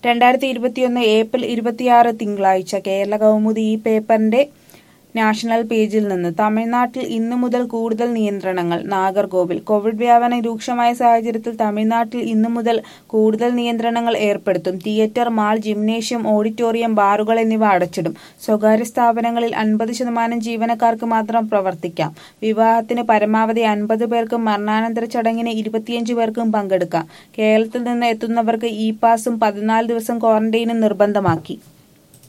രണ്ടായിരത്തി ഇരുപത്തിയൊന്ന് ഏപ്രിൽ ഇരുപത്തിയാറ് തിങ്കളാഴ്ച കേരള കൗമുദി ഈ പേപ്പറിന്റെ നാഷണൽ പേജിൽ നിന്ന് തമിഴ്നാട്ടിൽ ഇന്നു മുതൽ കൂടുതൽ നിയന്ത്രണങ്ങൾ നാഗർകോവിൽ കോവിഡ് വ്യാപനം രൂക്ഷമായ സാഹചര്യത്തിൽ തമിഴ്നാട്ടിൽ ഇന്നു മുതൽ കൂടുതൽ നിയന്ത്രണങ്ങൾ ഏർപ്പെടുത്തും തിയേറ്റർ മാൾ ജിംനേഷ്യം ഓഡിറ്റോറിയം ബാറുകൾ എന്നിവ അടച്ചിടും സ്വകാര്യ സ്ഥാപനങ്ങളിൽ അൻപത് ശതമാനം ജീവനക്കാർക്ക് മാത്രം പ്രവർത്തിക്കാം വിവാഹത്തിന് പരമാവധി അൻപത് പേർക്കും മരണാനന്തര ചടങ്ങിന് ഇരുപത്തിയഞ്ച് പേർക്കും പങ്കെടുക്കാം കേരളത്തിൽ നിന്ന് എത്തുന്നവർക്ക് ഇ പാസും പതിനാല് ദിവസം ക്വാറന്റൈനും നിർബന്ധമാക്കി